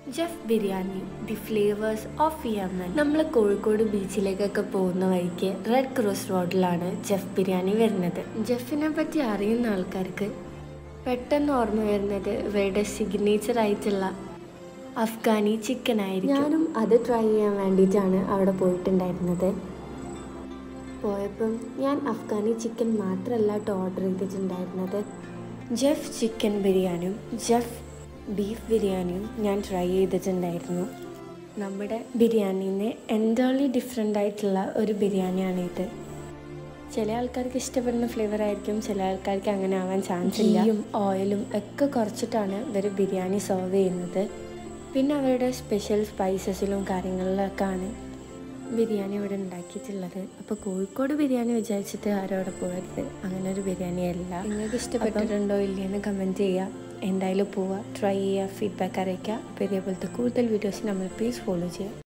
ജഫ് biryani the flavours of Yemen നമ്മൾ കോഴിക്കോട് ബീച്ചിലേക്കൊക്കെ പോകുന്ന വഴിക്ക് റെഡ് ക്രോസ് റോഡിലാണ് ജഫ് ബിരിയാണി വരുന്നത് ജഫിനെ പറ്റി അറിയുന്ന ആൾക്കാർക്ക് പെട്ടെന്ന് ഓർമ്മ വരുന്നത് ഇവരുടെ സിഗ്നേച്ചർ ആയിട്ടുള്ള അഫ്ഗാനി ചിക്കൻ ആയിരിക്കും ഞാനും അത് ട്രൈ ചെയ്യാൻ വേണ്ടിയിട്ടാണ് അവിടെ പോയിട്ടുണ്ടായിരുന്നത് പോയപ്പം ഞാൻ അഫ്ഗാനി ചിക്കൻ മാത്രമല്ല കേട്ടോ ഓർഡർ ചെയ്തിട്ടുണ്ടായിരുന്നത് ജഫ് ചിക്കൻ ബിരിയാണിയും ജഫ് ബീഫ് ബിരിയാണിയും ഞാൻ ട്രൈ ചെയ്തിട്ടുണ്ടായിരുന്നു നമ്മുടെ ബിരിയാണീന്ന് എൻറ്റോർലി ഡിഫറെൻ്റ് ആയിട്ടുള്ള ഒരു ബിരിയാണിയാണിത് ചില ആൾക്കാർക്ക് ഇഷ്ടപ്പെടുന്ന ഫ്ലേവർ ആയിരിക്കും ചില ആൾക്കാർക്ക് അങ്ങനെ ആവാൻ ചാൻസ് ഇല്ല ഓയിലും ഒക്കെ കുറച്ചിട്ടാണ് ഇവർ ബിരിയാണി സെർവ് ചെയ്യുന്നത് പിന്നെ അവരുടെ സ്പെഷ്യൽ സ്പൈസസിലും കാര്യങ്ങളിലൊക്കെയാണ് ബിരിയാണി ഇവിടെ ഉണ്ടാക്കിയിട്ടുള്ളത് അപ്പോൾ കോഴിക്കോട് ബിരിയാണി വിചാരിച്ചിട്ട് ആരും അവിടെ പോകരുത് അങ്ങനെ ഒരു ബിരിയാണി അല്ല നിങ്ങൾക്ക് ഇഷ്ടപ്പെട്ടിട്ടുണ്ടോ ഇല്ലയെന്ന് കമൻറ്റ് ചെയ്യുക എന്തായാലും പോവുക ട്രൈ ചെയ്യുക ഫീഡ്ബാക്ക് അറിയിക്കുക അപ്പോൾ ഇതേപോലത്തെ കൂടുതൽ വീഡിയോസ് നമ്മൾ പ്ലീസ് ഫോളോ ചെയ്യുക